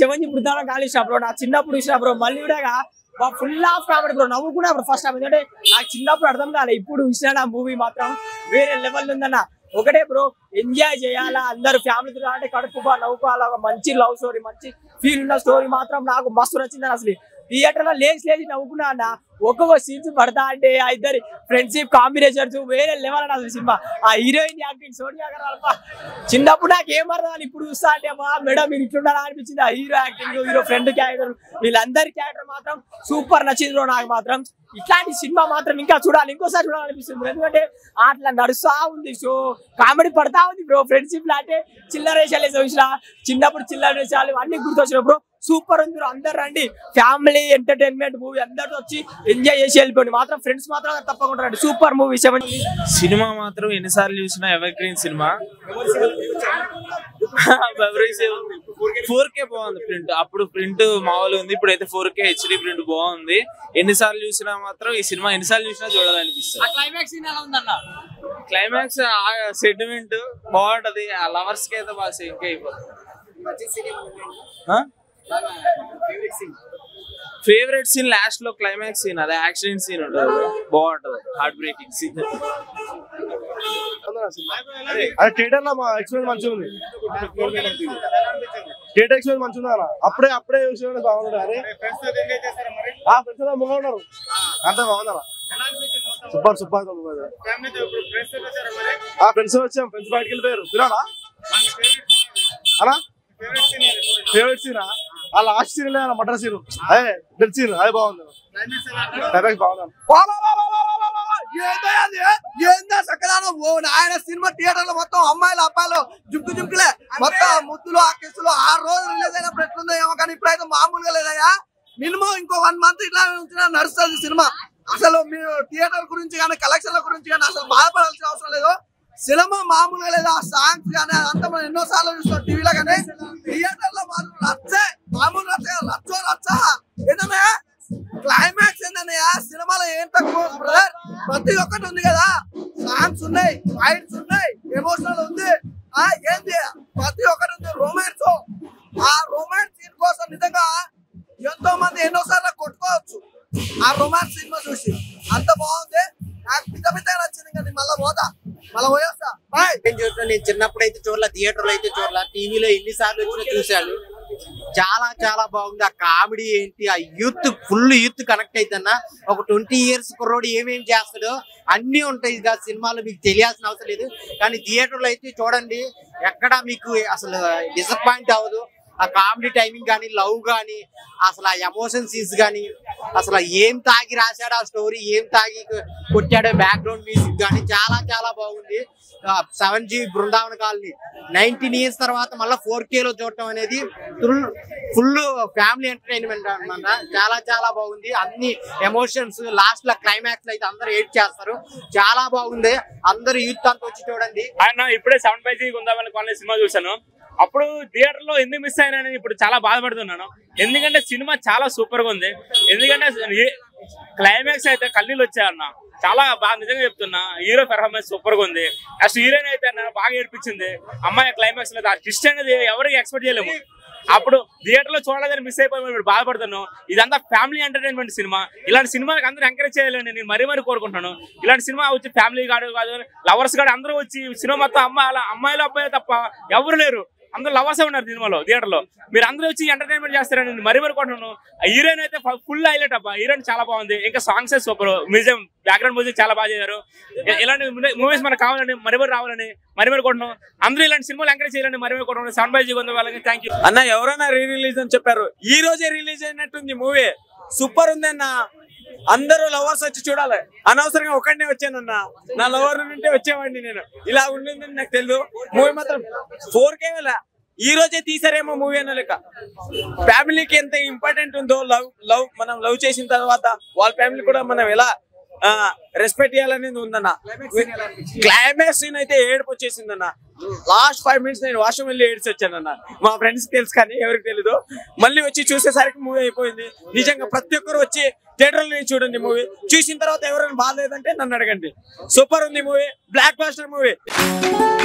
శివంజి Brindavanam college bro నా చిన్నప్పుడు చూసిన బ్రో మళ్ళీ కూడా ఫుల్ ఆఫ్ కామెడీ బ్రో నవ్వుకున్నా బ్రో ఫస్ట్ టైం ఎందుకంటే నాకు చిన్నప్పుడు అర్థం కాలే ఇప్పుడు చూసిన మూవీ మాత్రం వేరే లెవెల్ ఉందన్న ఒకటే బ్రో ఎంజాయ్ చేయాలా అందరు ఫ్యామిలీతో అంటే కడుపుబా నవ్వుకోవాలా ఒక మంచి లవ్ స్టోరీ మంచి ఫీల్ ఉన్న స్టోరీ మాత్రం నాకు మస్తు నచ్చింది అసలు థియేటర్ లో లేచి లేచి నవ్వుకున్నా అన్న ఒక్కొక్క సీన్స్ పడతా అంటే ఆ ఇద్దరి ఫ్రెండ్షిప్ కాంబినేషన్స్ వేరే లెవెల్ అన్న అసలు సినిమా ఆ హీరోయిన్ యాక్టింగ్ సోనియా గారు అబ్బా. చిన్నప్పుడు నాకు ఏం అర్థం కాదు. ఇప్పుడు చూస్తా అంటే మా మేడం మీరు ఇట్లున్నారా అనిపించింది ఆ hero acting hero friend character వీళ్ళందరి క్యారెక్టర్ మాత్రం సూపర్ నచ్చింది బ్రో నాకు మాత్రం ఇట్లాంటి సినిమా మాత్రం ఇంకా చూడాలి ఇంకోసారి చూడాలనిపిస్తుంది bro. ఎందుకంటే అట్లా నడుస్తా ఉంది సో కామెడీ పడతా ఉంది బ్రో ఫ్రెండ్షిప్ అంటే చిల్లర వేషాలు చూసిన చిన్నప్పుడు చిల్లర వేషాలు అన్ని గుర్తొచ్చిన బ్రో సూపర్ ఉంది బ్రో అందరు రండి ఫ్యామిలీ ఎంటర్టైన్మెంట్ మూవీ అందరితో వచ్చి ఎంజాయ్ చేసి వెళ్ళిపోండి మాత్రం ఫ్రెండ్స్ మాత్రం తప్పకుండా రండి సూపర్ మూవీ సెవెన్ సినిమా మాత్రం ఎన్నిసార్లు చూసినా evergreen cinema four K బాగుంది ప్రింట్ అప్పుడు ప్రింట్ మామూలు ఉంది ఇప్పుడు అయితే ఫోర్ కే హెచ్డి ప్రింట్ బాగుంది ఎన్నిసార్లు చూసినా మాత్రం ఈ సినిమా ఎన్నిసార్లు చూసినా చూడాలనిపిస్తుంది క్లైమాక్స్ ఎలా ఉందన్న క్లైమాక్స్ సెంటిమెంట్ బాగుంటది ఆ లవర్స్ కి అయితే బాగా సింక్ అయిపోతుంది ఫేవరెట్ సీన్ లాస్ట్ లో క్లైమాక్స్ సీన్ అదే యాక్సిడెంట్ సీన్ ఉంటుంది బాగుంటది హార్ట్ బ్రేకింగ్ సీన్ అది థియేటర్ లో మా ఎక్స్పీరియన్స్ మంచిగా ఉంది థియేటర్ ఎక్స్పీరియన్స్ మంచిగా ఉంది అన్న అప్పుడే అప్పుడే చూసిన బాగుంది అరే ఆ ఫ్రెండ్స్ ముంగ ఉన్నారు అంత బాగుందన్న సూపర్ సూపర్ ఆ ఫ్రెండ్స్ వచ్చాం ఫ్రెండ్స్ బయటకు వెళ్ళిపోయారు తినాలా అలా ఫేవరెట్ సీన్ ఆ లాస్ట్ సీన్ లేదా మటర్ సీన్ అదే డెడ్ సీన్ అదే బాగుంది డైరెక్ట్ బాగుంది ఏందో అది ఏందో చక్కదానం ఓ నాయన సినిమా థియేటర్ లో మొత్తం అమ్మాయిలు అబ్బాయిలు జుంకు జుంకులే మొత్తం ముద్దులు ఆ కిసులు ఆ రోజు రిలీజ్ అయినప్పుడు ఎట్లుందో ఏమో కానీ ఇప్పుడైతే మామూలుగా లేదయ్యా మినిమం ఇంకో వన్ మంత్ ఇట్లా ఉంచినా నడుస్తుంది సినిమా అసలు మీరు థియేటర్ గురించి కానీ కలెక్షన్ల గురించి కానీ అసలు బాధపడాల్సిన అవసరం లేదు సినిమా మామూలుగా లేదు ఆ సాంగ్స్ కానీ అదంతా మనం ఎన్నో సార్లు చూస్తాం టీవీలో కానీ థియేటర్ లో మాత్రం రచ్చే మామూలు రచ్చ కాదు, రచ్చో రచ్చ ఏంటన్నా క్లైమాక్స్ ఏంటన్నయ్య సినిమాలో ఏం తక్కువ బ్రదర్ ప్రతి ఒక్కటి ఉంది కదా సాంగ్స్ ఉన్నాయి ఫైట్స్ ఉన్నాయి ఎమోషనల్ ఉంది ఆ ఏంది ప్రతి ఒక్కటి ఉంది రొమాన్స్ ఆ రొమాన్స్ సీన్ కోసం నిజంగా ఎంతో మంది ఎన్నో సార్లు కొట్టుకోవచ్చు ఆ రొమాన్స్ సినిమా చూసి అంత బాగుంది నాకు పిచ్చ పిచ్చ నచ్చింది కానీ మళ్ళీ పోతా మళ్ళీ పోయేస్తా బాయ్ నేను చూసిన నేను చిన్నప్పుడు అయితే చూడలే థియేటర్ లో అయితే చూడలే టీవీలో ఎన్నిసార్లు వచ్చినా చూశాను చాలా చాలా బాగుంది ఆ కామెడీ ఏంటి ఆ యూత్ ఫుల్ యూత్ కనెక్ట్ అయితేనా ఒక ట్వంటీ ఇయర్స్ కుర్రోడు ఏమేం చేస్తాడో అన్నీ ఉంటాయి ఇక సినిమాలు మీకు తెలియాల్సిన అవసరం లేదు కానీ థియేటర్ లో అయితే చూడండి ఎక్కడ మీకు అసలు డిసప్పాయింట్ అవ్వదు ఆ కామెడీ టైమింగ్ కానీ లవ్ కానీ అసలు ఆ ఎమోషన్ సీన్స్ కానీ అసలు ఏం తాగి రాశాడు ఆ స్టోరీ ఏం తాగి కొట్టాడో బ్యాక్గ్రౌండ్ మ్యూజిక్ కానీ చాలా చాలా బాగుంది seven G Brindavana colony nineteen years తర్వాత మళ్ళీ ఫోర్ లో చూడటం అనేది ఫుల్ ఫుల్ ఫ్యామిలీ ఎంటర్టైన్మెంట్ అన్నమాట చాలా చాలా బాగుంది అన్ని ఎమోషన్స్ లాస్ట్ లో క్లైమాక్స్ అయితే అందరూ ఎయిట్ చేస్తారు చాలా బాగుంది అందరూ యూత్ అంతా వచ్చి చూడండి ఆయన ఇప్పుడే సెవెన్ ఫైవ్ జీ ఉందామని కాలేజ్ సినిమా చూశాను అప్పుడు థియేటర్ లో ఎందుకు మిస్ అయినా ఇప్పుడు చాలా బాధపడుతున్నాను ఎందుకంటే సినిమా చాలా సూపర్ గా ఉంది ఎందుకంటే క్లైమాక్స్ అయితే కన్నీళ్ళు వచ్చాయన్న చాలా బాగా నిజంగా చెప్తున్నా హీరో పెర్ఫార్మెన్స్ సూపర్ గా ఉంది అసలు హీరోయిన్ అయితే అన్న బాగా ఏడిపించింది అమ్మాయి క్లైమాక్స్ లో ఆ ట్విస్ట్ అనేది ఎవరికి ఎక్స్పెక్ట్ చేయలేము అప్పుడు థియేటర్ లో చూడలేదని మిస్ అయిపోయి ఇప్పుడు బాధపడుతున్నాను ఇదంతా ఫ్యామిలీ ఎంటర్టైన్మెంట్ సినిమా ఇలాంటి సినిమాకి అందరూ ఎంకరేజ్ చేయాలని నేను మరీ మరీ కోరుకుంటున్నాను ఇలాంటి సినిమా వచ్చి ఫ్యామిలీ కాదు కాదు లవర్స్ కాదు అందరూ వచ్చి సినిమా మొత్తం అమ్మాయి అమ్మాయిలు అబ్బాయిలు తప్ప ఎవరు లేరు అందరూ లవర్స్ ఉన్నారు సినిమాలో థియేటర్ లో మీరు అందరూ వచ్చి ఎంటర్టైన్మెంట్ చేస్తారని నేను మరీ మరీ కొంటున్నాను హీరోయిన్ అయితే ఫుల్ హైలైట్ అబ్బా హీరోయిన్ చాలా బాగుంది ఇంకా సాంగ్స్ సూపర్ మ్యూజియం బ్యాక్గ్రౌండ్ మ్యూజిక్ చాలా బాగా చేశారు ఇ- ఇలాంటి మూవీస్ మనకు కావాలని మరి మరి రావాలని మరి మరి కొంటున్నాం అందరూ ఇలాంటి సినిమాలు ఎంకరేజ్ చేయాలని మరి మరి కొంటున్నాం సెవెన్ బై జీ ఉంది వాళ్ళకి థ్యాంక్ యూ అన్న ఎవరైనా రీ రిలీజ్ అని చెప్పారు ఈ రోజే రిలీజ్ అయినట్టుంది మూవీ సూపర్ ఉంది అన్న అందరూ లవర్స్ వచ్చి చూడాలి అనవసరంగా ఒక్కడనే వచ్చానన్న నా లవర్ నుండి వచ్చేవాడిని నేను ఇలా ఉండిందని నాకు తెలియదు మూవీ మాత్రం ఫోర్ కే ఈ రోజే తీసారేమో మూవీ అన్న లెక్క ఫ్యామిలీకి ఎంత ఇంపార్టెంట్ ఉందో లవ్ లవ్ మనం లవ్ చేసిన తర్వాత వాళ్ళ ఫ్యామిలీ కూడా మనం ఎలా రెస్పెక్ట్ చేయాలనేది ఉందన్న క్లైమాక్స్ సీన్ అయితే ఏడుపు వచ్చేసిందన్న లాస్ట్ ఫైవ్ మినిట్స్ నేను వాష్రూమ్ వెళ్ళి ఏడ్చి వచ్చానన్న మా ఫ్రెండ్స్ తెలుసు కానీ ఎవరికి తెలీదు మళ్ళీ వచ్చి చూసేసరికి మూవీ అయిపోయింది నిజంగా ప్రతి ఒక్కరు వచ్చి థియేటర్ లో చూడండి మూవీ చూసిన తర్వాత ఎవరైనా బాగాలేదంటే నన్ను అడగండి సూపర్ ఉంది మూవీ బ్లాక్ బాస్టర్ మూవీ